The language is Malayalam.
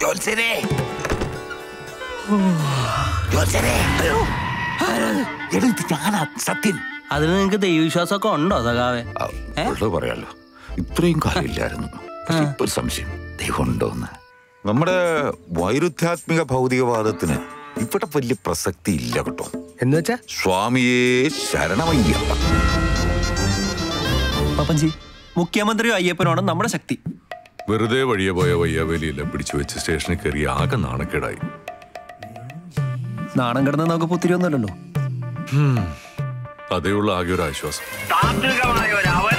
ജോത്സരേ ജോത്സരേ എടാ, ഇത് ഞാനാ സത്യൻ അതിന് നിങ്ങക്ക് ദൈവവിശ്വാസമൊക്കെ ഉണ്ടോ സഖാവേ ആ, ഉള്ളത് പറയാലോ ഇത്രയും കാലമില്ലായിരുന്നു പക്ഷെ ഇപ്പൊ ഒരു സംശയം ദൈവം ഉണ്ടോന്ന് നമ്മുടെ വൈരുദ്ധ്യാത്മിക ഭൗതികവാദത്തിന് ഇവിടെ വലിയ പ്രസക്തി ഇല്ല കേട്ടോ എന്ന് വെച്ചാ സ്വാമിയേ ശരണമയ്യപ്പ പപ്പൻജി മുഖ്യമന്ത്രിയും അയ്യപ്പനുമാണ് നമ്മുടെ ശക്തി വെറുതെ വഴിയെ പോയ വയ്യാവേലിയെല്ലാം പിടിച്ചു വെച്ച് സ്റ്റേഷനിൽ കയറി ആകെ നാണക്കേടായി നാണം കിടന്ന് നമുക്ക് പുത്തിരിയൊന്നുമല്ലല്ലോ അതേയുള്ള ആകെ ഒരു ആശ്വാസം താന്ത്രികമായ ഒരു അവ